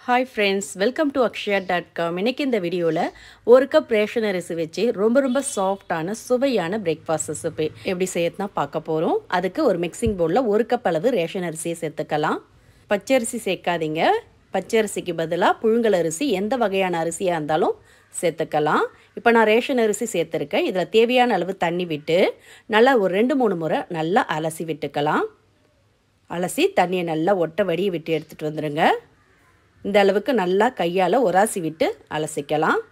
hi friends welcome to Akshaya dot com இன்றைக்கி இந்த வீடியோவில் ஒரு கப் ரேஷன் அரிசி வச்சு ரொம்ப ரொம்ப சாஃப்டான சுவையான பிரேக்ஃபாஸ்ட் ரெசிபி எப்படி செய்யறதுனா பார்க்க போகிறோம் அதுக்கு ஒரு மிக்சிங் பவுலில் ஒரு கப் அளவு ரேஷன் அரிசியை சேர்த்துக்கலாம் பச்சரிசி சேர்க்காதீங்க பச்சரிசிக்கு பதிலாக புழுங்கல் அரிசி எந்த வகையான அரிசியாக இருந்தாலும் சேர்த்துக்கலாம் இப்போ நான் ரேஷன் அரிசி சேர்த்துருக்கேன் இதில் தேவையான அளவு தண்ணி விட்டு நல்லா ஒரு ரெண்டு மூணு முறை நல்லா அலசி விட்டுக்கலாம் அலசி தண்ணியை நல்லா ஒட்ட வடியை விட்டு எடுத்துகிட்டு வந்துடுங்க இந்த அளவுக்கு நல்லா கையால் உராசி விட்டு அலசிக்கலாம்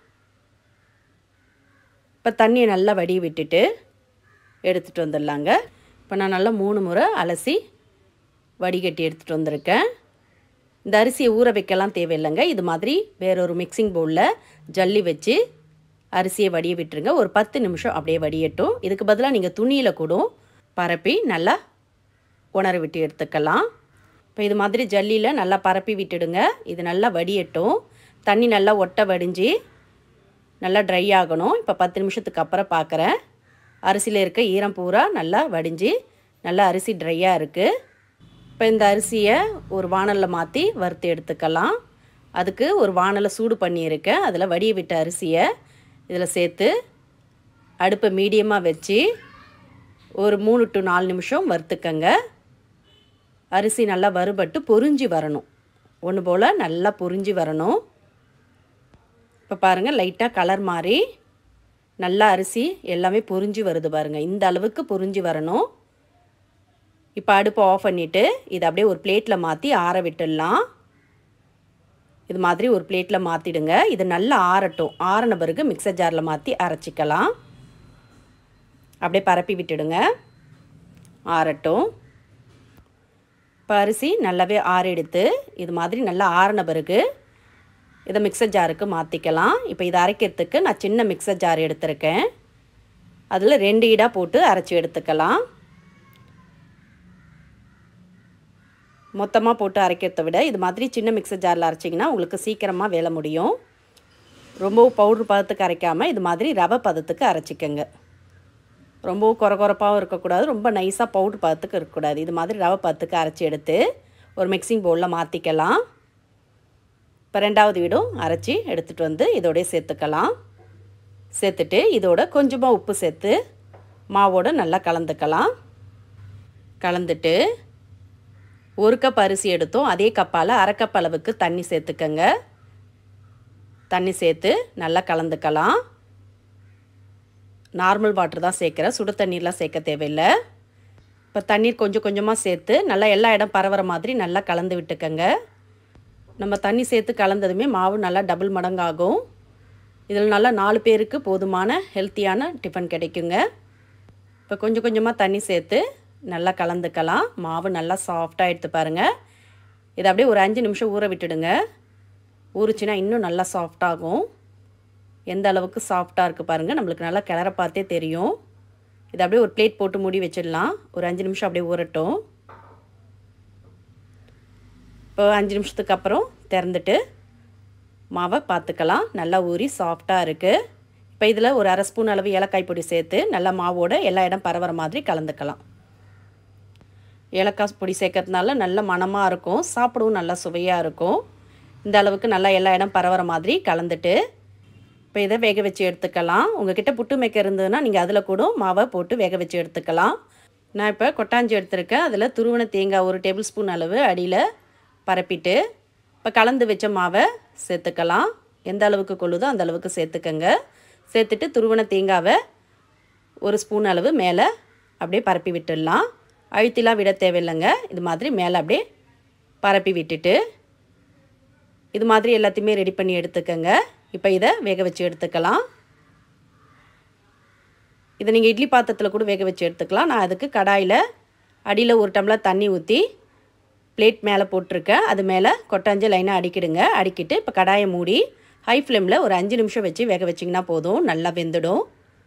இப்போ தண்ணியை நல்லா வடிய விட்டுட்டு எடுத்துகிட்டு வந்துடலாங்க இப்போ நான் நல்லா மூணு முறை அலசி வடிகட்டி எடுத்துகிட்டு வந்திருக்கேன் இந்த அரிசியை ஊற வைக்கலாம் தேவையில்லைங்க இது மாதிரி வேறொரு மிக்சிங் பவுலில் ஜல்லி வச்சு அரிசியை வடிய விட்டுருங்க ஒரு பத்து நிமிஷம் அப்படியே வடியட்டும் இதுக்கு பதிலாக நீங்கள் துணியில் கூட பரப்பி நல்லா உணர விட்டு எடுத்துக்கலாம் இப்போ இது மாதிரி ஜல்லியில் நல்லா பரப்பி விட்டுடுங்க இது நல்லா வடியட்டும் தண்ணி நல்லா ஒட்ட வடிஞ்சு நல்லா ட்ரை ஆகணும் இப்போ பத்து நிமிஷத்துக்கு அப்புறம் பார்க்குறேன் அரிசியில் இருக்க ஈரம் பூரா நல்லா வடிஞ்சு நல்லா அரிசி ட்ரையாக இருக்குது இப்போ இந்த அரிசியை ஒரு வானலில் மாற்றி வறுத்து எடுத்துக்கலாம் அதுக்கு ஒரு வானலை சூடு பண்ணியிருக்கேன் அதில் வடிய விட்ட அரிசியை இதில் சேர்த்து அடுப்பை மீடியமாக வச்சு ஒரு மூணு டு நாலு நிமிஷம் வறுத்துக்கங்க அரிசி நல்லா வறுபட்டு பொறிஞ்சி வரணும் ஒன்று போல் நல்லா பொறிஞ்சி வரணும் இப்போ பாருங்கள் லைட்டாக கலர் மாறி நல்லா அரிசி எல்லாமே பொறிஞ்சி வருது பாருங்கள் இந்த அளவுக்கு பொறிஞ்சி வரணும் இப்போ அடுப்பை ஆஃப் பண்ணிவிட்டு இதை அப்படியே ஒரு பிளேட்டில் மாற்றி ஆற விட்டுடலாம் இது மாதிரி ஒரு பிளேட்டில் மாற்றிடுங்க இது நல்லா ஆறட்டும் ஆறின பிறகு மிக்சர் ஜாரில் மாற்றி அரைச்சிக்கலாம் அப்படியே பரப்பி விட்டுடுங்க ஆறட்டும் இப்போ அரிசி நல்லாவே ஆறெடுத்து இது மாதிரி நல்லா ஆறின பிறகு இதை மிக்சர் ஜாருக்கு மாற்றிக்கலாம் இப்போ இதை அரைக்கிறதுக்கு நான் சின்ன மிக்சர் ஜார் எடுத்திருக்கேன் அதில் ரெண்டு ஈடாக போட்டு அரைச்சி எடுத்துக்கலாம் மொத்தமாக போட்டு அரைக்கிறத விட இது மாதிரி சின்ன மிக்சர் ஜாரில் அரைச்சிங்கன்னா உங்களுக்கு சீக்கிரமாக வேலை முடியும் ரொம்பவும் பவுட்ரு பதத்துக்கு அரைக்காமல் இது மாதிரி ரவை பதத்துக்கு அரைச்சிக்கங்க ரொம்பவும் குறை குறைப்பாகவும் இருக்கக்கூடாது ரொம்ப நைஸாக பவுட்ரு பதத்துக்கு இருக்கக்கூடாது இது மாதிரி ரவை பதத்துக்கு அரைச்சி எடுத்து ஒரு மிக்சிங் பவுலில் மாற்றிக்கலாம் இப்போ ரெண்டாவது வீடும் அரைச்சி எடுத்துகிட்டு வந்து இதோடய சேர்த்துக்கலாம் சேர்த்துட்டு இதோட கொஞ்சமாக உப்பு சேர்த்து மாவோடு நல்லா கலந்துக்கலாம் கலந்துட்டு ஒரு கப் அரிசி எடுத்தோம் அதே கப்பால் அரை கப் அளவுக்கு தண்ணி சேர்த்துக்கங்க தண்ணி சேர்த்து நல்லா கலந்துக்கலாம் நார்மல் வாட்டர் தான் சேர்க்குறேன் சுடு தண்ணீர்லாம் சேர்க்க தேவையில்லை இப்போ தண்ணீர் கொஞ்சம் கொஞ்சமாக சேர்த்து நல்லா எல்லா இடம் பரவுற மாதிரி நல்லா கலந்து விட்டுக்கங்க நம்ம தண்ணி சேர்த்து கலந்ததுமே மாவு நல்லா டபுள் மடங்காகும் இதில் நல்லா நாலு பேருக்கு போதுமான ஹெல்த்தியான டிஃபன் கிடைக்குங்க இப்போ கொஞ்சம் கொஞ்சமாக தண்ணி சேர்த்து நல்லா கலந்துக்கலாம் மாவு நல்லா சாஃப்டாக எடுத்து பாருங்கள் இதை அப்படியே ஒரு அஞ்சு நிமிஷம் ஊற விட்டுடுங்க ஊறிச்சின்னா இன்னும் நல்லா சாஃப்டாகும் எந்த அளவுக்கு சாஃப்டாக இருக்குது பாருங்கள் நம்மளுக்கு நல்லா கிளற பார்த்தே தெரியும் இதை அப்படியே ஒரு பிளேட் போட்டு மூடி வச்சிடலாம் ஒரு அஞ்சு நிமிஷம் அப்படியே ஊறட்டும் இப்போ அஞ்சு நிமிஷத்துக்கு அப்புறம் திறந்துட்டு மாவை பார்த்துக்கலாம் நல்லா ஊறி சாஃப்டாக இருக்குது இப்போ இதில் ஒரு அரை ஸ்பூன் அளவு ஏலக்காய் பொடி சேர்த்து நல்லா மாவோட எல்லா இடம் பரவுற மாதிரி கலந்துக்கலாம் ஏலக்காய் பொடி சேர்க்கறதுனால நல்ல மணமாக இருக்கும் சாப்பிடவும் நல்லா சுவையாக இருக்கும் இந்த அளவுக்கு நல்லா எல்லா இடம் பரவுற மாதிரி கலந்துட்டு இப்போ இதை வேக வச்சு எடுத்துக்கலாம் உங்ககிட்ட புட்டு மேக்க இருந்ததுன்னா நீங்கள் அதில் கூட மாவை போட்டு வேக வச்சு எடுத்துக்கலாம் நான் இப்போ கொட்டாஞ்சி எடுத்திருக்கேன் அதில் துருவன தேங்காய் ஒரு டேபிள் ஸ்பூன் அளவு அடியில் பரப்பிட்டு இப்போ கலந்து வச்ச மாவை சேர்த்துக்கலாம் எந்த அளவுக்கு கொள்ளுதோ அந்த அளவுக்கு சேர்த்துக்கங்க சேர்த்துட்டு துருவன தேங்காவை ஒரு ஸ்பூன் அளவு மேலே அப்படியே பரப்பி விட்டுடலாம் அழுத்திலாம் விட தேவையில்லைங்க இது மாதிரி மேலே அப்படியே பரப்பி விட்டுட்டு இது மாதிரி எல்லாத்தையுமே ரெடி பண்ணி எடுத்துக்கங்க இப்போ இதை வேக வச்சு எடுத்துக்கலாம் இதை நீங்கள் இட்லி பாத்திரத்தில் கூட வேக வச்சு எடுத்துக்கலாம் நான் அதுக்கு கடாயில் அடியில் ஒரு டம்ளர் தண்ணி ஊற்றி பிளேட் மேலே போட்டிருக்கேன் அது மேலே கொட்டாஞ்சு லைனாக அடிக்கிடுங்க அடிக்கிட்டு இப்போ கடாயை மூடி ஹை ஃப்ளேமில் ஒரு அஞ்சு நிமிஷம் வச்சு வேக வச்சிங்கன்னா போதும் நல்லா வெந்துடும்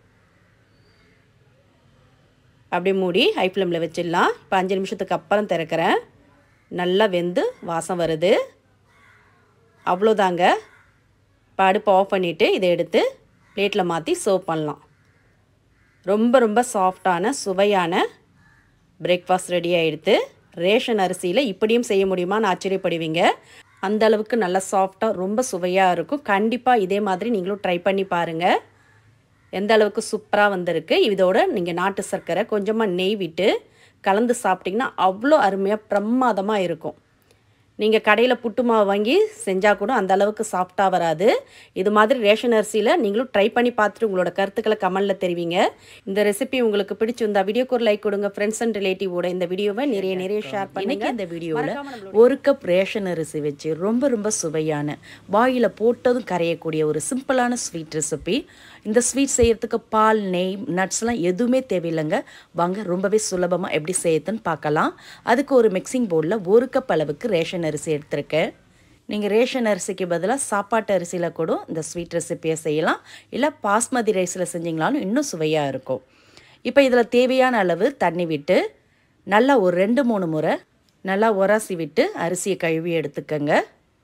அப்படியே மூடி ஹை ஃப்ளேமில் வச்சிடலாம் இப்போ அஞ்சு நிமிஷத்துக்கு அப்புறம் திறக்கிறேன் நல்லா வெந்து வாசம் வருது அவ்வளோதாங்க இப்போ அடுப்பை ஆஃப் பண்ணிவிட்டு இதை எடுத்து பிளேட்டில் மாற்றி சர்வ் பண்ணலாம் ரொம்ப ரொம்ப சாஃப்டான சுவையான பிரேக்ஃபாஸ்ட் ரெடி ஆகிடுது ரேஷன் அரிசியில் இப்படியும் செய்ய முடியுமான்னு ஆச்சரியப்படுவீங்க அந்த அளவுக்கு நல்லா சாஃப்டாக ரொம்ப சுவையாக இருக்கும் கண்டிப்பாக இதே மாதிரி நீங்களும் ட்ரை பண்ணி பாருங்கள் எந்த அளவுக்கு சூப்பராக வந்திருக்கு இதோட நீங்கள் நாட்டு சர்க்கரை கொஞ்சமாக நெய் விட்டு கலந்து சாப்பிட்டிங்கன்னா அவ்வளோ அருமையாக பிரமாதமாக இருக்கும் நீங்கள் கடையில் புட்டு மாவு வாங்கி செஞ்சால் கூட அந்த அளவுக்கு சாஃப்டாக வராது இது மாதிரி ரேஷன் அரிசியில் நீங்களும் ட்ரை பண்ணி பார்த்துட்டு உங்களோட கருத்துக்களை கமெண்டில் தெரிவிங்க இந்த ரெசிபி உங்களுக்கு பிடிச்சிருந்தா வீடியோக்கு ஒரு லைக் கொடுங்க ஃப்ரெண்ட்ஸ் அண்ட் ரிலேட்டிவோட இந்த வீடியோவை நிறைய நிறைய ஷேர் பண்ணுங்க இந்த வீடியோவில் ஒரு கப் ரேஷன் அரிசி வச்சு ரொம்ப ரொம்ப சுவையான வாயில் போட்டதும் கரையக்கூடிய ஒரு சிம்பிளான ஸ்வீட் ரெசிபி இந்த ஸ்வீட் செய்யறதுக்கு பால் நெய் நட்ஸ்லாம் எதுவுமே தேவையில்லைங்க வாங்க ரொம்பவே சுலபமாக எப்படி செய்யறதுன்னு பார்க்கலாம் அதுக்கு ஒரு மிக்சிங் பவுலில் ஒரு கப் அளவுக்கு ரேஷன் அரிசி எடுத்திருக்கேன் நீங்கள் ரேஷன் அரிசிக்கு பதிலாக சாப்பாட்டு அரிசியில் கூட இந்த ஸ்வீட் ரெசிப்பியை செய்யலாம் இல்லை பாஸ்மதி ரைஸில் செஞ்சிங்களாலும் இன்னும் சுவையாக இருக்கும் இப்போ இதில் தேவையான அளவு தண்ணி விட்டு நல்லா ஒரு ரெண்டு மூணு முறை நல்லா உராசி விட்டு அரிசியை கழுவி எடுத்துக்கங்க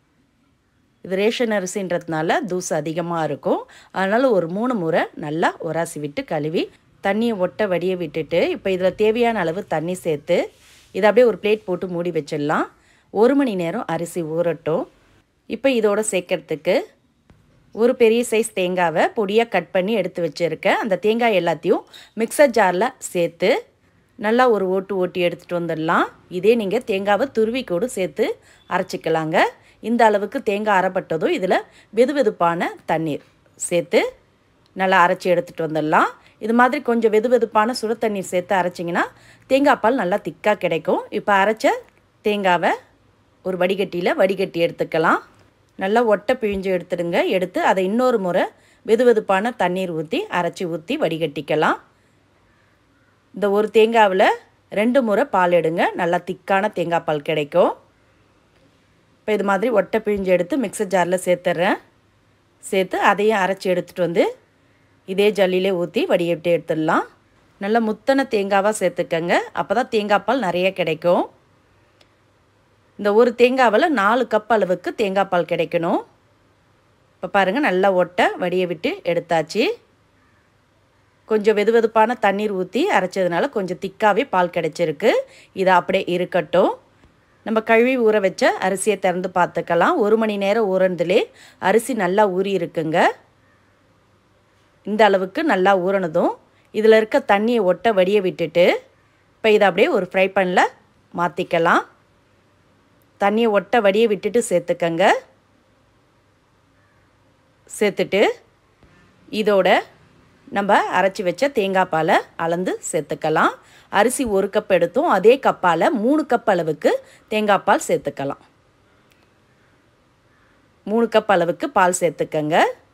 இது ரேஷன் அரிசின்றதுனால தூசு அதிகமாக இருக்கும் அதனால் ஒரு மூணு முறை நல்லா உராசி விட்டு கழுவி தண்ணியை ஒட்ட வடிய விட்டுட்டு இப்போ இதில் தேவையான அளவு தண்ணி சேர்த்து இதை அப்படியே ஒரு பிளேட் போட்டு மூடி வச்சிடலாம் ஒரு மணி நேரம் அரிசி ஊறட்டும் இப்போ இதோட சேர்க்கறதுக்கு ஒரு பெரிய சைஸ் தேங்காவை பொடியாக கட் பண்ணி எடுத்து வச்சுருக்கேன் அந்த தேங்காய் எல்லாத்தையும் மிக்சர் ஜாரில் சேர்த்து நல்லா ஒரு ஓட்டு ஓட்டி எடுத்துகிட்டு வந்துடலாம் இதே நீங்கள் தேங்காவை துருவி கூட சேர்த்து அரைச்சிக்கலாங்க இந்த அளவுக்கு தேங்காய் அரைப்பட்டதும் இதில் வெது வெதுப்பான தண்ணீர் சேர்த்து நல்லா அரைச்சி எடுத்துகிட்டு வந்துடலாம் இது மாதிரி கொஞ்சம் வெது வெதுப்பான சுடு தண்ணீர் சேர்த்து அரைச்சிங்கன்னா தேங்காய் பால் நல்லா திக்காக கிடைக்கும் இப்போ அரைச்ச தேங்காவை ஒரு வடிகட்டியில் வடிகட்டி எடுத்துக்கலாம் நல்லா ஒட்டை பிழிஞ்சு எடுத்துடுங்க எடுத்து அதை இன்னொரு முறை வெது வெதுப்பான தண்ணீர் ஊற்றி அரைச்சி ஊற்றி வடிகட்டிக்கலாம் இந்த ஒரு தேங்காவில் ரெண்டு முறை பால் எடுங்க நல்லா திக்கான தேங்காய் பால் கிடைக்கும் இப்போ இது மாதிரி ஒட்டை பிழிஞ்சு எடுத்து மிக்சர் ஜாரில் சேர்த்துட்றேன் சேர்த்து அதையும் அரைச்சி எடுத்துகிட்டு வந்து இதே ஜல்லிலே ஊற்றி வடிகட்டி எடுத்துடலாம் நல்லா முத்தன தேங்காவாக சேர்த்துக்கங்க அப்போ தான் தேங்காய் பால் நிறைய கிடைக்கும் இந்த ஒரு தேங்காவில் நாலு கப் அளவுக்கு தேங்காய் பால் கிடைக்கணும் இப்போ பாருங்கள் நல்லா ஒட்டை வடிய விட்டு எடுத்தாச்சு கொஞ்சம் வெது வெதுப்பான தண்ணீர் ஊற்றி அரைச்சதுனால கொஞ்சம் திக்காகவே பால் கிடைச்சிருக்கு இது அப்படியே இருக்கட்டும் நம்ம கழுவி ஊற வச்ச அரிசியை திறந்து பார்த்துக்கலாம் ஒரு மணி நேரம் ஊறினதுலே அரிசி நல்லா ஊறி இருக்குங்க இந்த அளவுக்கு நல்லா ஊறினதும் இதில் இருக்க தண்ணியை ஒட்ட வடிய விட்டுட்டு இப்போ இதை அப்படியே ஒரு ஃப்ரை பண்ணல மாற்றிக்கலாம் தண்ணியை ஒட்ட வடிய விட்டுட்டு சேர்த்துக்கங்க சேர்த்துட்டு இதோட நம்ம அரைச்சி வச்ச தேங்காய் பாலை அளந்து சேர்த்துக்கலாம் அரிசி ஒரு கப் எடுத்தோம் அதே கப்பால் மூணு கப் அளவுக்கு தேங்காய் பால் சேர்த்துக்கலாம் மூணு கப் அளவுக்கு பால் சேர்த்துக்கங்க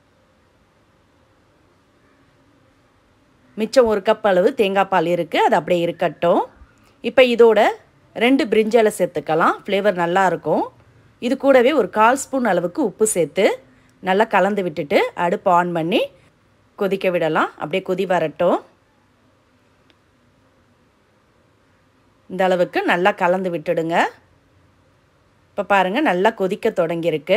மிச்சம் ஒரு கப் அளவு தேங்காய் பால் இருக்குது அது அப்படியே இருக்கட்டும் இப்போ இதோட ரெண்டு பிரிஞ்சாலை சேர்த்துக்கலாம் ஃப்ளேவர் நல்லாயிருக்கும் இது கூடவே ஒரு கால் ஸ்பூன் அளவுக்கு உப்பு சேர்த்து நல்லா கலந்து விட்டுட்டு அடுப்பு ஆன் பண்ணி கொதிக்க விடலாம் அப்படியே கொதி வரட்டும் இந்த அளவுக்கு நல்லா கலந்து விட்டுடுங்க இப்போ பாருங்கள் நல்லா கொதிக்க தொடங்கியிருக்கு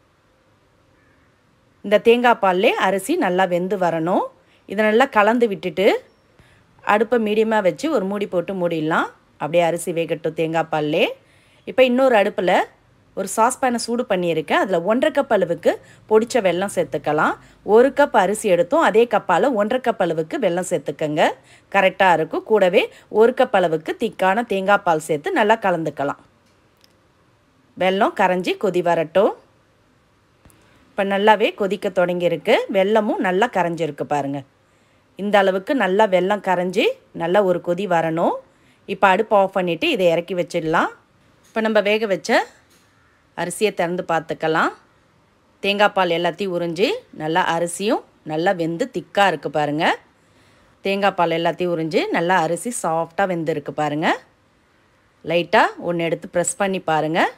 இந்த தேங்காய் பால்லே அரிசி நல்லா வெந்து வரணும் இதை நல்லா கலந்து விட்டுட்டு அடுப்பை மீடியமாக வச்சு ஒரு மூடி போட்டு மூடிடலாம் அப்படியே அரிசி வேகட்டும் தேங்காய் பால்லே இப்போ இன்னொரு அடுப்பில் ஒரு சாஸ்பேனை சூடு பண்ணியிருக்கேன் அதில் ஒன்றரை கப் அளவுக்கு பொடிச்ச வெல்லம் சேர்த்துக்கலாம் ஒரு கப் அரிசி எடுத்தோம் அதே கப்பால் ஒன்றரை கப் அளவுக்கு வெல்லம் சேர்த்துக்கங்க கரெக்டாக இருக்கும் கூடவே ஒரு கப் அளவுக்கு திக்கான தேங்காய் பால் சேர்த்து நல்லா கலந்துக்கலாம் வெல்லம் கரைஞ்சி கொதி வரட்டும் இப்போ நல்லாவே கொதிக்க தொடங்கியிருக்கு வெல்லமும் நல்லா கரைஞ்சிருக்கு பாருங்கள் இந்த அளவுக்கு நல்லா வெல்லம் கரைஞ்சி நல்லா ஒரு கொதி வரணும் இப்போ அடுப்பு ஆஃப் பண்ணிவிட்டு இதை இறக்கி வச்சிடலாம் இப்போ நம்ம வேக வச்ச அரிசியை திறந்து பார்த்துக்கலாம் தேங்காய் பால் எல்லாத்தையும் உறிஞ்சி நல்லா அரிசியும் நல்லா வெந்து திக்காக இருக்குது பாருங்கள் தேங்காய் பால் எல்லாத்தையும் உறிஞ்சி நல்லா அரிசி சாஃப்டாக வெந்திருக்கு பாருங்கள் லைட்டாக ஒன்று எடுத்து ப்ரெஸ் பண்ணி பாருங்கள்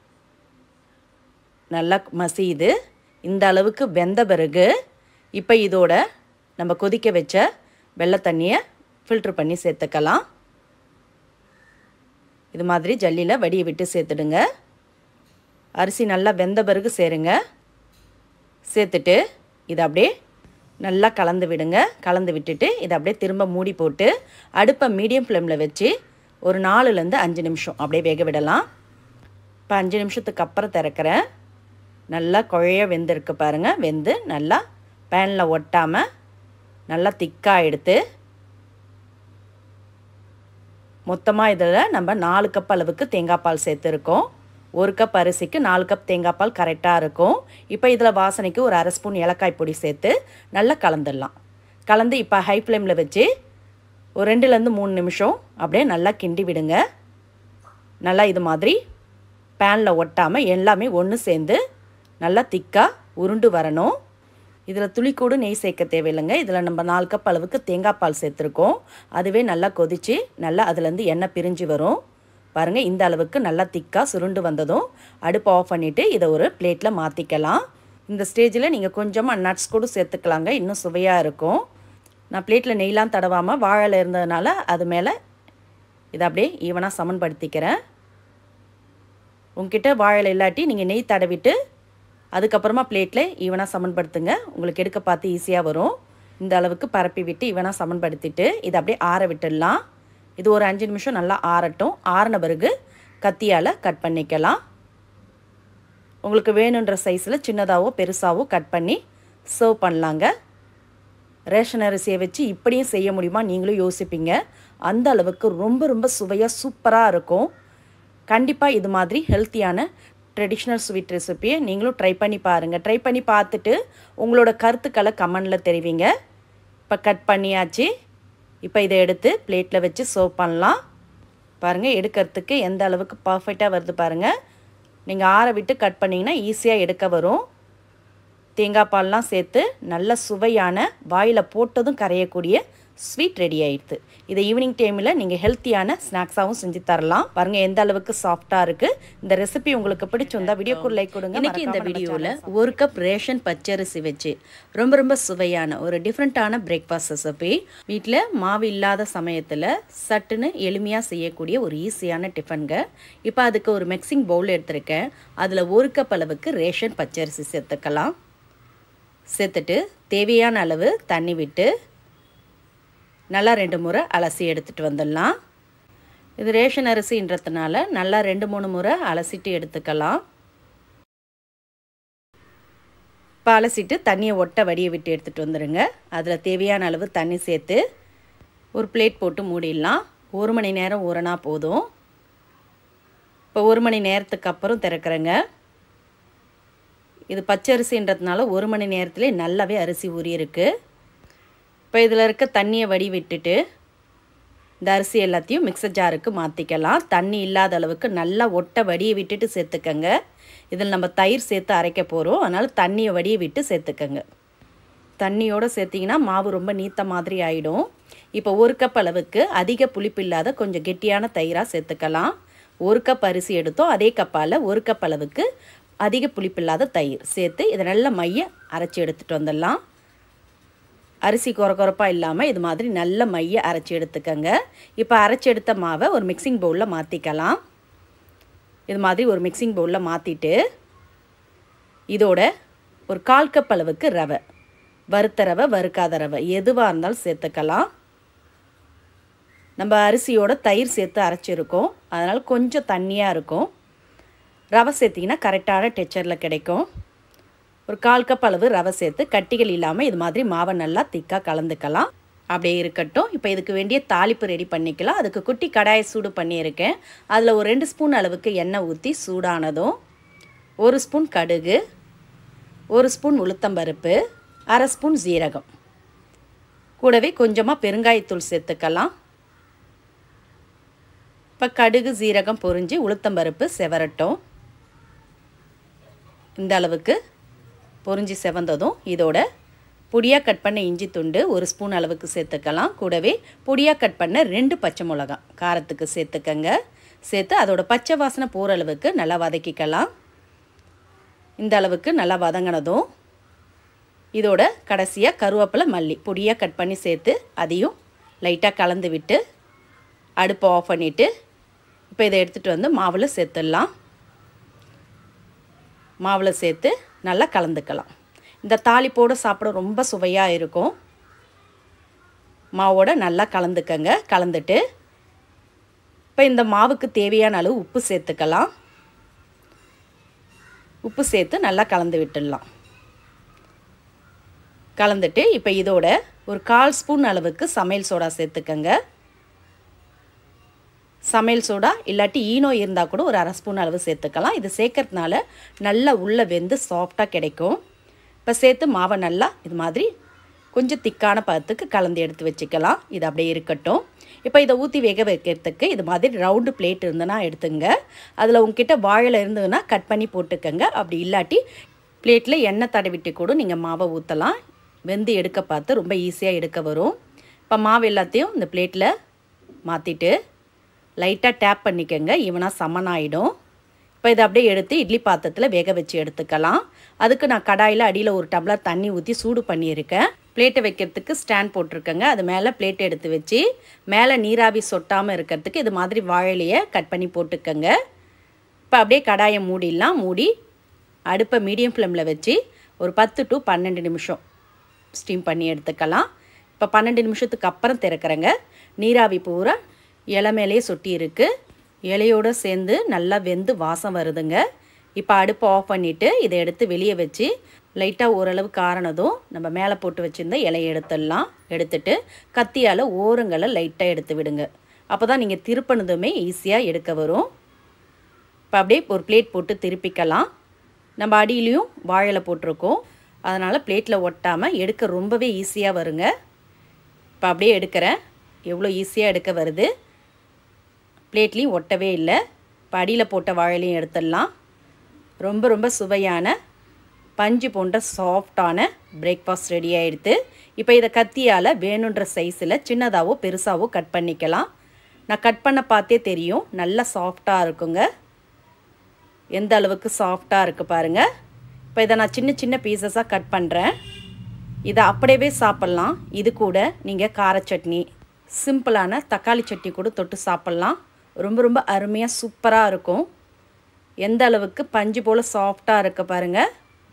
நல்லா மசியுது இந்த அளவுக்கு வெந்த பிறகு இப்போ இதோட நம்ம கொதிக்க வச்ச வெள்ளை தண்ணியை ஃபில்ட்ரு பண்ணி சேர்த்துக்கலாம் இது மாதிரி ஜல்லியில் வடியை விட்டு சேர்த்துடுங்க அரிசி நல்லா வெந்த பிறகு சேருங்க சேர்த்துட்டு இதை அப்படியே நல்லா கலந்து விடுங்க கலந்து விட்டுட்டு இதை அப்படியே திரும்ப மூடி போட்டு அடுப்பை மீடியம் ஃப்ளேமில் வச்சு ஒரு நாலுலேருந்து அஞ்சு நிமிஷம் அப்படியே வேக விடலாம் இப்போ அஞ்சு நிமிஷத்துக்கு அப்புறம் திறக்கிறேன் நல்லா குழைய வெந்திருக்கு பாருங்கள் வெந்து நல்லா பேனில் ஒட்டாமல் நல்லா திக்காக எடுத்து மொத்தமாக இதில் நம்ம நாலு கப் அளவுக்கு தேங்காய் பால் சேர்த்துருக்கோம் ஒரு கப் அரிசிக்கு நாலு கப் தேங்காய் பால் கரெக்டாக இருக்கும் இப்போ இதில் வாசனைக்கு ஒரு அரை ஸ்பூன் ஏலக்காய் பொடி சேர்த்து நல்லா கலந்துடலாம் கலந்து இப்போ ஹை ஃப்ளேமில் வச்சு ஒரு ரெண்டுலேருந்து மூணு நிமிஷம் அப்படியே நல்லா கிண்டி விடுங்க நல்லா இது மாதிரி பேனில் ஒட்டாமல் எல்லாமே ஒன்று சேர்ந்து நல்லா திக்காக உருண்டு வரணும் இதில் துளிக்கூடு நெய் சேர்க்க தேவையில்லைங்க இதில் நம்ம நாலு கப் அளவுக்கு தேங்காய் பால் சேர்த்துருக்கோம் அதுவே நல்லா கொதித்து நல்லா அதுலேருந்து எண்ணெய் பிரிஞ்சு வரும் பாருங்கள் இந்த அளவுக்கு நல்லா திக்காக சுருண்டு வந்ததும் அடுப்பு ஆஃப் பண்ணிவிட்டு இதை ஒரு பிளேட்டில் மாற்றிக்கலாம் இந்த ஸ்டேஜில் நீங்கள் கொஞ்சமாக நட்ஸ் கூட சேர்த்துக்கலாங்க இன்னும் சுவையாக இருக்கும் நான் பிளேட்டில் நெய்லாம் தடவாமல் வாழையில் இருந்ததுனால அது மேலே இதை அப்படியே ஈவனாக சமன்படுத்திக்கிறேன் உங்ககிட்ட வாழை இல்லாட்டி நீங்கள் நெய் தடவிட்டு அதுக்கப்புறமா பிளேட்டில் ஈவனாக சமன்படுத்துங்க உங்களுக்கு எடுக்க பார்த்து ஈஸியாக வரும் இந்த அளவுக்கு பரப்பி விட்டு ஈவனாக சமன்படுத்திட்டு இதை அப்படியே ஆற விட்டுடலாம் இது ஒரு அஞ்சு நிமிஷம் நல்லா ஆறட்டும் ஆறின பிறகு கத்தியால் கட் பண்ணிக்கலாம் உங்களுக்கு வேணுன்ற சைஸில் சின்னதாகவோ பெருசாகவோ கட் பண்ணி சர்வ் பண்ணலாங்க ரேஷன் அரிசியை வச்சு இப்படியும் செய்ய முடியுமா நீங்களும் யோசிப்பீங்க அந்த அளவுக்கு ரொம்ப ரொம்ப சுவையாக சூப்பராக இருக்கும் கண்டிப்பாக இது மாதிரி ஹெல்த்தியான ட்ரெடிஷ்னல் ஸ்வீட் ரெசிப்பியை நீங்களும் ட்ரை பண்ணி பாருங்கள் ட்ரை பண்ணி பார்த்துட்டு உங்களோட கருத்துக்களை கமெண்டில் தெரிவிங்க இப்போ கட் பண்ணியாச்சு இப்போ இதை எடுத்து பிளேட்டில் வச்சு சர்வ் பண்ணலாம் பாருங்கள் எடுக்கிறதுக்கு எந்த அளவுக்கு பர்ஃபெக்டாக வருது பாருங்கள் நீங்கள் ஆற விட்டு கட் பண்ணிங்கன்னா ஈஸியாக எடுக்க வரும் தேங்காய் பால்லாம் சேர்த்து நல்ல சுவையான வாயில் போட்டதும் கரையக்கூடிய ஸ்வீட் ரெடி ஆயிடுது இதை ஈவினிங் டைமில் நீங்கள் ஹெல்த்தியான ஸ்நாக்ஸாகவும் செஞ்சு தரலாம் பாருங்கள் எந்த அளவுக்கு சாஃப்டாக இருக்குது இந்த ரெசிபி உங்களுக்கு பிடிச்சிருந்தா வீடியோக்கு லைக் கொடுங்க இன்னைக்கு இந்த மறக்காம நம்ம வீடியோவில் channel ஒரு கப் ரேஷன் பச்சரிசி வச்சு ரொம்ப ரொம்ப சுவையான ஒரு டிஃப்ரெண்ட்டான பிரேக்ஃபாஸ்ட் ரெசிபி வீட்டில் மாவு இல்லாத சமயத்தில் சட்டுன்னு எளிமையாக செய்யக்கூடிய ஒரு ஈஸியான டிஃபனுங்க இப்போ அதுக்கு ஒரு மிக்சிங் பவுல் எடுத்திருக்கேன் அதில் ஒரு கப் அளவுக்கு ரேஷன் பச்சரிசி சேர்த்துக்கலாம் சேர்த்துட்டு தேவையான அளவு தண்ணி விட்டு நல்லா ரெண்டு முறை அலசி எடுத்துகிட்டு வந்துடலாம் இது ரேஷன் அரிசின்றதுனால நல்லா ரெண்டு மூணு முறை அலசிட்டு எடுத்துக்கலாம் இப்போ அலசிட்டு தண்ணியை ஒட்ட வடியை விட்டு எடுத்துகிட்டு வந்துடுங்க அதில் தேவையான அளவு தண்ணி சேர்த்து ஒரு பிளேட் போட்டு மூடிடலாம் ஒரு மணி நேரம் ஊறினா போதும் இப்போ ஒரு மணி நேரத்துக்கு அப்புறம் திறக்கிறேங்க இது பச்சரிசின்றதுனால ஒரு மணி நேரத்துலேயே நல்லாவே அரிசி ஊறி இருக்குது இப்போ இதில் இருக்க தண்ணியை வடி விட்டுட்டு இந்த அரிசி எல்லாத்தையும் மிக்சர் ஜாருக்கு மாற்றிக்கலாம் தண்ணி இல்லாத அளவுக்கு நல்லா ஒட்டை வடியை விட்டுட்டு சேர்த்துக்கங்க இதில் நம்ம தயிர் சேர்த்து அரைக்க போகிறோம் அதனால் தண்ணியை வடியை விட்டு சேர்த்துக்கங்க தண்ணியோடு சேர்த்திங்கன்னா மாவு ரொம்ப நீத்த மாதிரி ஆகிடும் இப்போ ஒரு கப் அளவுக்கு அதிக புளிப்பு இல்லாத கொஞ்சம் கெட்டியான தயிராக சேர்த்துக்கலாம் ஒரு கப் அரிசி எடுத்தோம் அதே கப்பால் ஒரு கப் அளவுக்கு அதிக புளிப்பில்லாத தயிர் சேர்த்து இதை நல்லா மைய அரைச்சி எடுத்துகிட்டு வந்துடலாம் அரிசி குறை குறைப்பாக இல்லாமல் இது மாதிரி நல்ல மைய அரைச்சி எடுத்துக்கங்க இப்போ அரைச்சி எடுத்த மாவை ஒரு மிக்சிங் பவுலில் மாற்றிக்கலாம் இது மாதிரி ஒரு மிக்சிங் பவுலில் மாற்றிட்டு இதோட ஒரு கால் கப் அளவுக்கு ரவை வறுத்த ரவை வறுக்காத ரவை எதுவாக இருந்தாலும் சேர்த்துக்கலாம் நம்ம அரிசியோட தயிர் சேர்த்து அரைச்சிருக்கோம் அதனால் கொஞ்சம் தண்ணியாக இருக்கும் ரவை சேர்த்திங்கன்னா கரெக்டான டெக்சரில் கிடைக்கும் ஒரு கால் கப் அளவு ரவை சேர்த்து கட்டிகள் இல்லாமல் இது மாதிரி மாவை நல்லா திக்காக கலந்துக்கலாம் அப்படியே இருக்கட்டும் இப்போ இதுக்கு வேண்டிய தாளிப்பு ரெடி பண்ணிக்கலாம் அதுக்கு குட்டி கடாயை சூடு பண்ணியிருக்கேன் அதில் ஒரு ரெண்டு ஸ்பூன் அளவுக்கு எண்ணெய் ஊற்றி சூடானதும் ஒரு ஸ்பூன் கடுகு ஒரு ஸ்பூன் உளுத்தம்பருப்பு அரை ஸ்பூன் ஜீரகம் கூடவே கொஞ்சமாக பெருங்காயத்தூள் சேர்த்துக்கலாம் இப்போ கடுகு ஜீரகம் பொரிஞ்சு உளுத்தம்பருப்பு செவரட்டும் இந்த அளவுக்கு பொரிஞ்சு செவந்ததும் இதோட பொடியாக கட் பண்ண இஞ்சி துண்டு ஒரு ஸ்பூன் அளவுக்கு சேர்த்துக்கலாம் கூடவே பொடியாக கட் பண்ண ரெண்டு பச்சை மிளகாய் காரத்துக்கு சேர்த்துக்கங்க சேர்த்து அதோட பச்சை வாசனை போகிற அளவுக்கு நல்லா வதக்கிக்கலாம் இந்த அளவுக்கு நல்லா வதங்கினதும் இதோட கடைசியாக கருவேப்பிலை மல்லி பொடியாக கட் பண்ணி சேர்த்து அதையும் லைட்டாக கலந்து விட்டு அடுப்பை ஆஃப் பண்ணிவிட்டு இப்போ இதை எடுத்துகிட்டு வந்து மாவில் சேர்த்துடலாம் மாவில் சேர்த்து நல்லா கலந்துக்கலாம் இந்த தாளிப்போடு சாப்பிட ரொம்ப சுவையாக இருக்கும் மாவோட நல்லா கலந்துக்கங்க கலந்துட்டு இப்போ இந்த மாவுக்கு தேவையான அளவு உப்பு சேர்த்துக்கலாம் உப்பு சேர்த்து நல்லா கலந்து விட்டுடலாம் கலந்துட்டு இப்போ இதோட ஒரு கால் ஸ்பூன் அளவுக்கு சமையல் சோடா சேர்த்துக்கங்க சமையல் சோடா இல்லாட்டி ஈனோ இருந்தால் கூட ஒரு அரை ஸ்பூன் அளவு சேர்த்துக்கலாம் இது சேர்க்கறதுனால நல்லா உள்ளே வெந்து சாஃப்டாக கிடைக்கும் இப்போ சேர்த்து மாவை நல்லா இது மாதிரி கொஞ்சம் திக்கான பதத்துக்கு கலந்து எடுத்து வச்சுக்கலாம் இது அப்படியே இருக்கட்டும் இப்போ இதை ஊற்றி வேக வைக்கிறதுக்கு இது மாதிரி ரவுண்டு பிளேட் இருந்ததுன்னா எடுத்துங்க அதில் உங்ககிட்ட வாழை இருந்ததுன்னா கட் பண்ணி போட்டுக்கங்க அப்படி இல்லாட்டி பிளேட்டில் எண்ணெய் தடவிட்டு கூட நீங்கள் மாவை ஊற்றலாம் வெந்து எடுக்க பார்த்து ரொம்ப ஈஸியாக எடுக்க வரும் இப்போ மாவு எல்லாத்தையும் இந்த பிளேட்டில் மாற்றிட்டு லைட்டாக டேப் பண்ணிக்கோங்க ஈவனாக சமனாயிடும் இப்போ இதை அப்படியே எடுத்து இட்லி பாத்திரத்தில் வேக வச்சு எடுத்துக்கலாம் அதுக்கு நான் கடாயில் அடியில் ஒரு டம்ளர் தண்ணி ஊற்றி சூடு பண்ணியிருக்கேன் பிளேட்டை வைக்கிறதுக்கு ஸ்டாண்ட் போட்டிருக்கேங்க அது மேலே பிளேட் எடுத்து வச்சு மேலே நீராவி சொட்டாமல் இருக்கிறதுக்கு இது மாதிரி வாழையிலையை கட் பண்ணி போட்டுக்கோங்க இப்போ அப்படியே கடாயை மூடிடலாம் மூடி அடுப்பை மீடியம் ஃப்ளேமில் வச்சு ஒரு பத்து டு பன்னெண்டு நிமிஷம் ஸ்டீம் பண்ணி எடுத்துக்கலாம் இப்போ பன்னெண்டு நிமிஷத்துக்கு அப்புறம் திறக்கிறேங்க நீராவி பூரா இலை மேலேயே சொட்டி இருக்குது இலையோடு சேர்ந்து நல்லா வெந்து வாசம் வருதுங்க இப்போ அடுப்பை ஆஃப் பண்ணிவிட்டு இதை எடுத்து வெளியே வச்சு லைட்டாக ஓரளவு காரணதும் நம்ம மேலே போட்டு வச்சுருந்த இலையை எடுத்துடலாம் எடுத்துட்டு கத்தியால் ஓரங்களை லைட்டாக எடுத்து விடுங்க அப்போ தான் நீங்கள் திருப்பினதுமே ஈஸியாக எடுக்க வரும் இப்போ அப்படியே ஒரு பிளேட் போட்டு திருப்பிக்கலாம் நம்ம அடியிலையும் வாழலை போட்டிருக்கோம் அதனால் பிளேட்டில் ஒட்டாமல் எடுக்க ரொம்பவே ஈஸியாக வருங்க இப்போ அப்படியே எடுக்கிறேன் எவ்வளோ ஈஸியாக எடுக்க வருது பிளேட்லேயும் ஒட்டவே இல்லை இப்போ அடியில் போட்ட வாழையிலையும் எடுத்துடலாம் ரொம்ப ரொம்ப சுவையான பஞ்சு போன்ற சாஃப்டான பிரேக்ஃபாஸ்ட் ரெடி ஆகிடுது இப்போ இதை கத்தியால் வேணுன்ற சைஸில் சின்னதாகவோ பெருசாகவோ கட் பண்ணிக்கலாம் நான் கட் பண்ண பார்த்தே தெரியும் நல்லா சாஃப்டாக இருக்குங்க எந்த அளவுக்கு சாஃப்டாக இருக்குது பாருங்கள் இப்போ இதை நான் சின்ன சின்ன பீசஸாக கட் பண்ணுறேன் இதை அப்படியே சாப்பிட்லாம் இது கூட நீங்கள் கார சட்னி சிம்பிளான தக்காளி சட்னி கூட தொட்டு சாப்பிட்லாம் ரொம்ப ரொம்ப அருமையாக சூப்பராக இருக்கும் எந்த அளவுக்கு பஞ்சு போல் சாஃப்டாக இருக்க பாருங்கள்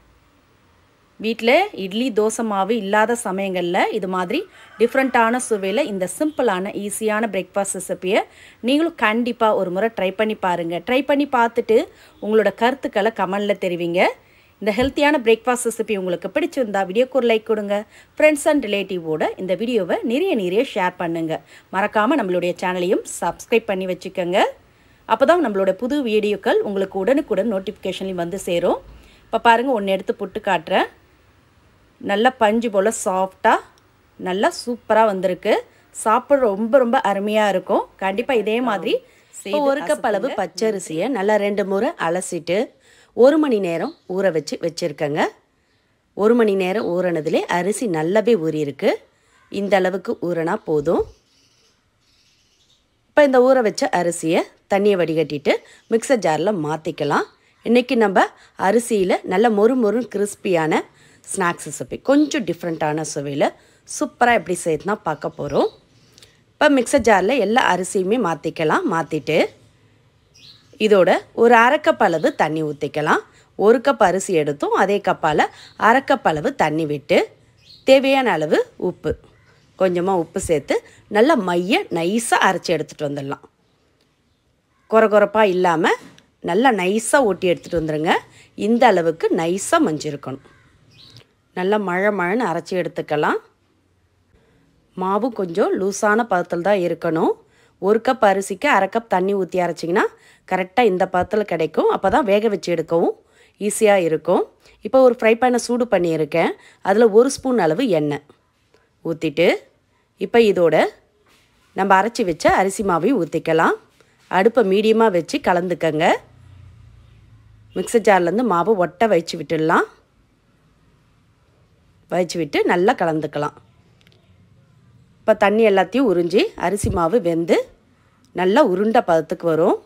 வீட்டில் இட்லி தோசை மாவு இல்லாத சமயங்களில் இது மாதிரி டிஃப்ரெண்ட்டான சுவையில் இந்த சிம்பிளான ஈஸியான பிரேக்ஃபாஸ்ட் ரெசிப்பியை நீங்களும் கண்டிப்பாக ஒரு முறை ட்ரை பண்ணி பாருங்கள் ட்ரை பண்ணி பார்த்துட்டு உங்களோட கருத்துக்களை கமெண்டில் தெரிவிங்க இந்த ஹெல்த்தியான பிரேக்ஃபாஸ்ட் ரெசிபி உங்களுக்கு பிடிச்சிருந்தா வீடியோக்கு ஒரு லைக் கொடுங்க ஃப்ரெண்ட்ஸ் அண்ட் ரிலேட்டிவோட இந்த வீடியோவை நிறைய நிறைய ஷேர் பண்ணுங்கள் மறக்காமல் நம்மளுடைய சேனலையும் சப்ஸ்கிரைப் பண்ணி வச்சுக்கோங்க அப்போ தான் நம்மளோட புது வீடியோக்கள் உங்களுக்கு உடனுக்குடன் நோட்டிஃபிகேஷன்லையும் வந்து சேரும் இப்போ பாருங்கள் ஒன்று எடுத்து புட்டு காட்டுறேன் நல்லா பஞ்சு போல் சாஃப்டாக நல்லா சூப்பராக வந்திருக்கு சாப்பிட ரொம்ப ரொம்ப அருமையாக இருக்கும் கண்டிப்பாக இதே மாதிரி இப்போ ஒரு கப் அளவு பச்சரிசியை நல்லா ரெண்டு முறை அலசிட்டு ஒரு மணி நேரம் ஊற வச்சு வச்சுருக்கேங்க ஒரு மணி நேரம் ஊறினதுலே அரிசி நல்லாவே ஊறியிருக்கு இந்த அளவுக்கு ஊறினா போதும் இப்போ இந்த ஊற வச்ச அரிசியை தண்ணியை வடிகட்டிட்டு மிக்சர் ஜாரில் மாற்றிக்கலாம் இன்றைக்கி நம்ம அரிசியில் நல்ல மொறு மொறுன்னு கிறிஸ்பியான ஸ்நாக்ஸ் ரெசிபி கொஞ்சம் டிஃப்ரெண்ட்டான சுவையில் சூப்பராக எப்படி செய்யணும்னா பார்க்க போகிறோம் இப்போ மிக்சர் ஜாரில் எல்லா அரிசியுமே மாற்றிக்கலாம் மாற்றிட்டு இதோட ஒரு அரை கப் அளவு தண்ணி ஊற்றிக்கலாம் ஒரு கப் அரிசி எடுத்தும் அதே கப்பால் அரை கப் அளவு தண்ணி விட்டு தேவையான அளவு உப்பு கொஞ்சமாக உப்பு சேர்த்து நல்லா மைய நைஸாக அரைச்சி எடுத்துகிட்டு வந்துடலாம் குறை குறைப்பாக இல்லாமல் நல்லா நைஸாக ஊட்டி எடுத்துகிட்டு வந்துடுங்க இந்த அளவுக்கு நைஸாக மஞ்சிருக்கணும் நல்லா மழை மழைன்னு அரைச்சி எடுத்துக்கலாம் மாவு கொஞ்சம் லூஸான பதத்தில் தான் இருக்கணும் ஒரு கப் அரிசிக்கு அரை கப் தண்ணி ஊற்றி அரைச்சிங்கன்னா கரெக்டாக இந்த பதத்தில் கிடைக்கும் அப்போ தான் வேக வச்சு எடுக்கவும் ஈஸியாக இருக்கும் இப்போ ஒரு ஃப்ரை பேனை சூடு பண்ணியிருக்கேன் அதில் ஒரு ஸ்பூன் அளவு எண்ணெய் ஊற்றிட்டு இப்போ இதோட நம்ம அரைச்சி வச்ச அரிசி மாவையும் ஊற்றிக்கலாம் அடுப்பை மீடியமாக வச்சு கலந்துக்கங்க மிக்சர் ஜார்லேருந்து மாவை ஒட்ட வச்சு விட்டுடலாம் வச்சு விட்டு நல்லா கலந்துக்கலாம் இப்போ தண்ணி எல்லாத்தையும் உறிஞ்சி அரிசி மாவு வெந்து நல்லா உருண்டை பதத்துக்கு வரும்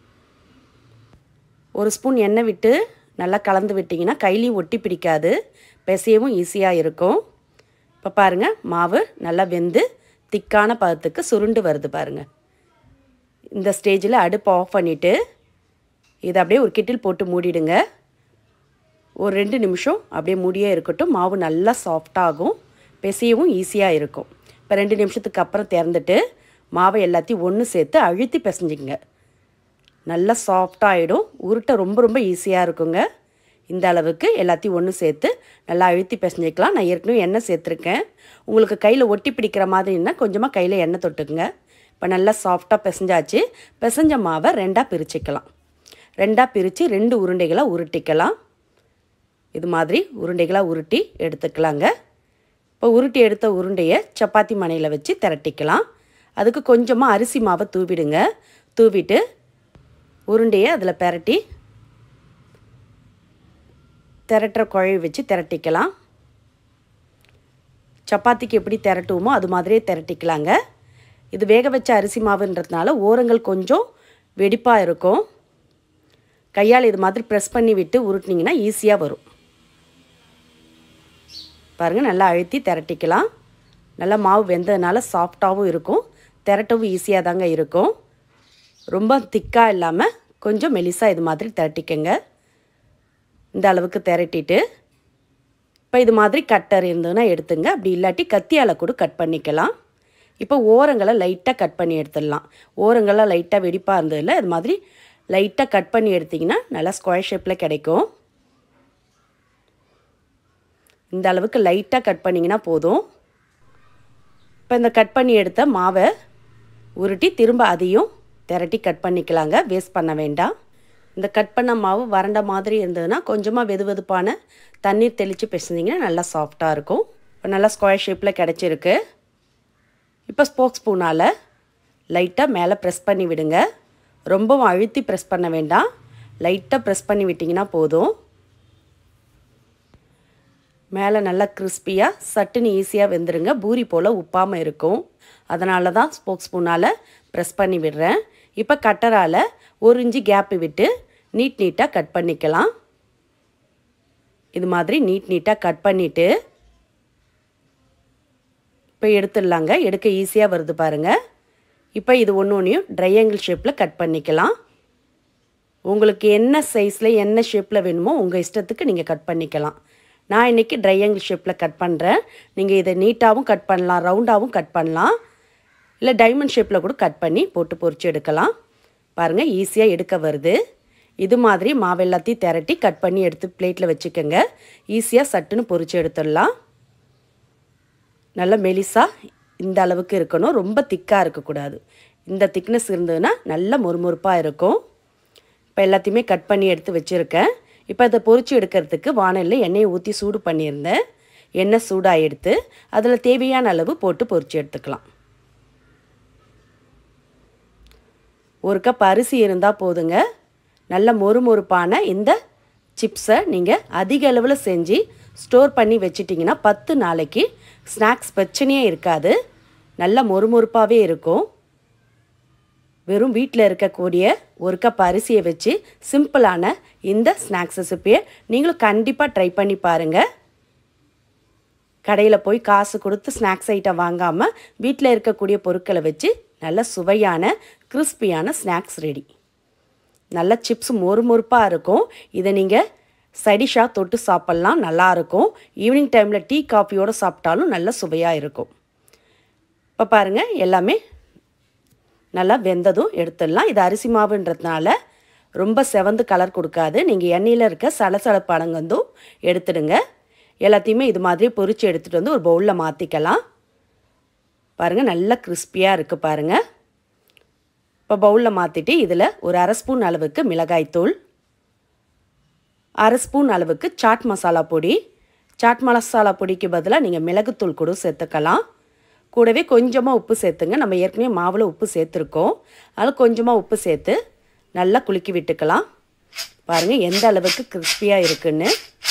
ஒரு ஸ்பூன் எண்ணெய் விட்டு நல்லா கலந்து விட்டிங்கன்னா கையிலையும் ஒட்டி பிடிக்காது பிசையவும் ஈஸியாக இருக்கும் இப்போ பாருங்கள் மாவு நல்லா வெந்து திக்கான பதத்துக்கு சுருண்டு வருது பாருங்கள் இந்த ஸ்டேஜில் அடுப்பை ஆஃப் பண்ணிவிட்டு இதை அப்படியே ஒரு கிட்டில் போட்டு மூடிடுங்க ஒரு ரெண்டு நிமிஷம் அப்படியே மூடியே இருக்கட்டும் மாவு நல்லா சாஃப்டாகும் பிசையவும் ஈஸியாக இருக்கும் இப்போ ரெண்டு நிமிஷத்துக்கு அப்புறம் திறந்துட்டு மாவை எல்லாத்தையும் ஒன்று சேர்த்து அழுத்தி பிசைஞ்சிங்க நல்லா சாஃப்டாகிடும் உருட்டை ரொம்ப ரொம்ப ஈஸியாக இருக்குங்க இந்த அளவுக்கு எல்லாத்தையும் ஒன்று சேர்த்து நல்லா அழுத்தி பிசைஞ்சிக்கலாம் நான் ஏற்கனவே எண்ணெய் சேர்த்துருக்கேன் உங்களுக்கு கையில் ஒட்டி பிடிக்கிற மாதிரின்னா கொஞ்சமாக கையில் எண்ணெய் தொட்டுக்குங்க இப்போ நல்லா சாஃப்டாக பிசைஞ்சாச்சு பிசைஞ்ச மாவை ரெண்டாக பிரிச்சுக்கலாம் ரெண்டாக பிரித்து ரெண்டு உருண்டைகளாக உருட்டிக்கலாம் இது மாதிரி உருண்டைகளாக உருட்டி எடுத்துக்கலாங்க இப்போ உருட்டி எடுத்த உருண்டையை சப்பாத்தி மனையில் வச்சு திரட்டிக்கலாம் அதுக்கு கொஞ்சமாக அரிசி மாவை தூவிடுங்க தூவிட்டு உருண்டையை அதில் பெரட்டி திரட்டுற குழவி வச்சு திரட்டிக்கலாம் சப்பாத்திக்கு எப்படி திரட்டுவோமோ அது மாதிரியே திரட்டிக்கலாங்க இது வேக வச்ச அரிசி மாவுன்றதுனால ஓரங்கள் கொஞ்சம் வெடிப்பாக இருக்கும் கையால் இது மாதிரி ப்ரெஸ் பண்ணி விட்டு உருட்டினீங்கன்னா ஈஸியாக வரும் பாருங்கள் நல்லா அழுத்தி திரட்டிக்கலாம் நல்லா மாவு வெந்ததுனால சாஃப்டாகவும் இருக்கும் திரட்டவும் ஈஸியாக தாங்க இருக்கும் ரொம்ப திக்காக இல்லாமல் கொஞ்சம் மெலிசாக இது மாதிரி திரட்டிக்கங்க இந்த அளவுக்கு திரட்டிட்டு இப்போ இது மாதிரி கட்டர் இருந்ததுன்னா எடுத்துங்க அப்படி இல்லாட்டி கத்தியால் கூட கட் பண்ணிக்கலாம் இப்போ ஓரங்களை லைட்டாக கட் பண்ணி எடுத்துடலாம் ஓரங்கள்லாம் லைட்டாக வெடிப்பாக இருந்ததில்ல இது மாதிரி லைட்டாக கட் பண்ணி எடுத்திங்கன்னா நல்லா ஸ்கொயர் ஷேப்பில் கிடைக்கும் இந்த அளவுக்கு லைட்டாக கட் பண்ணிங்கன்னா போதும் இப்போ இந்த கட் பண்ணி எடுத்த மாவை உருட்டி திரும்ப அதையும் திரட்டி கட் பண்ணிக்கலாங்க வேஸ்ட் பண்ண வேண்டாம் இந்த கட் பண்ண மாவு வறண்ட மாதிரி இருந்ததுன்னா கொஞ்சமாக வெது வெதுப்பான தண்ணீர் தெளித்து பிசைஞ்சிங்கன்னா நல்லா சாஃப்டாக இருக்கும் இப்போ நல்லா ஸ்கொயர் ஷேப்பில் கிடச்சிருக்கு இப்போ ஸ்போக் ஸ்பூனால் லைட்டாக மேலே ப்ரெஸ் பண்ணி விடுங்க ரொம்பவும் அழுத்தி ப்ரெஸ் பண்ண வேண்டாம் லைட்டாக ப்ரெஸ் பண்ணி விட்டிங்கன்னா போதும் மேலே நல்லா கிறிஸ்பியாக சட்டுன்னு ஈஸியாக வெந்துருங்க பூரி போல் உப்பாமல் இருக்கும் அதனால தான் ஸ்போக் ஸ்பூனால் ப்ரெஸ் பண்ணி விடுறேன் இப்போ கட்டரால் ஒரு இன்ச்சு கேப்பு விட்டு நீட் நீட்டாக கட் பண்ணிக்கலாம் இது மாதிரி நீட் நீட்டாக கட் பண்ணிவிட்டு இப்போ எடுத்துடலாங்க எடுக்க ஈஸியாக வருது பாருங்கள் இப்போ இது ஒன்று ஒன்றையும் ட்ரையாங்கிள் ஷேப்பில் கட் பண்ணிக்கலாம் உங்களுக்கு என்ன சைஸில் என்ன ஷேப்பில் வேணுமோ உங்கள் இஷ்டத்துக்கு நீங்கள் கட் பண்ணிக்கலாம் நான் இன்றைக்கி ட்ரையாங்கிள் ஷேப்பில் கட் பண்ணுறேன் நீங்கள் இதை நீட்டாகவும் கட் பண்ணலாம் ரவுண்டாகவும் கட் பண்ணலாம் இல்லை டைமண்ட் ஷேப்பில் கூட கட் பண்ணி போட்டு பொரிச்சு எடுக்கலாம் பாருங்கள் ஈஸியாக எடுக்க வருது இது மாதிரி மாவு எல்லாத்தையும் திரட்டி கட் பண்ணி எடுத்து பிளேட்டில் வச்சுக்கோங்க ஈஸியாக சட்டுன்னு பொரிச்சு எடுத்துடலாம் நல்ல மெலிசாக இந்த அளவுக்கு இருக்கணும் ரொம்ப திக்காக இருக்கக்கூடாது இந்த திக்னஸ் இருந்ததுன்னா நல்ல மொறுமொறுப்பாக இருக்கும் இப்போ எல்லாத்தையுமே கட் பண்ணி எடுத்து வச்சுருக்கேன் இப்போ அதை பொரிச்சு எடுக்கிறதுக்கு வானலில் எண்ணெயை ஊற்றி சூடு பண்ணியிருந்தேன் எண்ணெய் சூடாக எடுத்து அதில் தேவையான அளவு போட்டு பொரிச்சு எடுத்துக்கலாம் ஒரு கப் அரிசி இருந்தால் போதுங்க நல்ல மொறுமொறுப்பான இந்த சிப்ஸை நீங்கள் அதிக அளவில் செஞ்சு ஸ்டோர் பண்ணி வச்சிட்டிங்கன்னா பத்து நாளைக்கு ஸ்நாக்ஸ் பிரச்சனையே இருக்காது நல்ல மொறுமொறுப்பாகவே இருக்கும் வெறும் வீட்டில் இருக்கக்கூடிய ஒரு கப் அரிசியை வச்சு சிம்பிளான இந்த ஸ்நாக்ஸ் ரெசிப்பியை நீங்களும் கண்டிப்பாக ட்ரை பண்ணி பாருங்கள் கடையில் போய் காசு கொடுத்து ஸ்நாக்ஸ் ஐட்டம் வாங்காமல் வீட்டில் இருக்கக்கூடிய பொருட்களை வச்சு நல்ல சுவையான கிறிஸ்பியான ஸ்நாக்ஸ் ரெடி நல்ல சிப்ஸ் மொறுமொறுப்பாக இருக்கும் இதை நீங்கள் சைடிஷாக தொட்டு சாப்பிட்லாம் நல்லாயிருக்கும் ஈவினிங் டைமில் டீ காஃபியோடு சாப்பிட்டாலும் நல்ல சுவையாக இருக்கும் இப்போ பாருங்கள் எல்லாமே நல்லா வெந்ததும் எடுத்துடலாம் இது அரிசி மாவுன்றதுனால ரொம்ப செவந்து கலர் கொடுக்காது நீங்கள் எண்ணெயில் இருக்க சலசலப்பு அடங்கந்தும் எடுத்துடுங்க எல்லாத்தையுமே இது மாதிரி பொரித்து எடுத்துகிட்டு வந்து ஒரு பவுலில் மாற்றிக்கலாம் பாருங்கள் நல்லா கிறிஸ்பியாக இருக்குது பாருங்கள் இப்போ பவுலில் மாற்றிட்டு இதில் ஒரு அரை ஸ்பூன் அளவுக்கு மிளகாய்த்தூள் அரை ஸ்பூன் அளவுக்கு சாட் மசாலா பொடி சாட் மசாலா பொடிக்கு பதிலாக நீங்கள் மிளகுத்தூள் கூட சேர்த்துக்கலாம் கூடவே கொஞ்சமாக உப்பு சேர்த்துங்க நம்ம ஏற்கனவே மாவில் உப்பு சேர்த்துருக்கோம் அதனால் கொஞ்சமாக உப்பு சேர்த்து நல்லா குலுக்கி விட்டுக்கலாம் பாருங்கள் எந்த அளவுக்கு கிறிஸ்பியாக இருக்குன்னு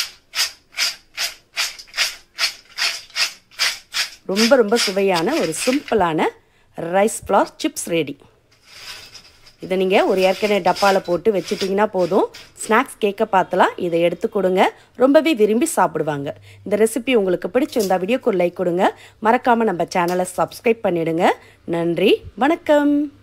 ரொம்ப ரொம்ப சுவையான ஒரு சிம்பிளான ரைஸ் ஃப்ளார் சிப்ஸ் ரெடி இதை நீங்கள் ஒரு ஏற்கனவே டப்பாவில் போட்டு வச்சுட்டிங்கன்னா போதும் ஸ்நாக்ஸ் கேட்க பார்த்தலாம் இதை எடுத்து கொடுங்க ரொம்பவே விரும்பி சாப்பிடுவாங்க இந்த ரெசிபி உங்களுக்கு பிடிச்சிருந்தா வீடியோக்கு ஒரு லைக் கொடுங்க மறக்காமல் நம்ம சேனலை சப்ஸ்கிரைப் பண்ணிவிடுங்க நன்றி வணக்கம்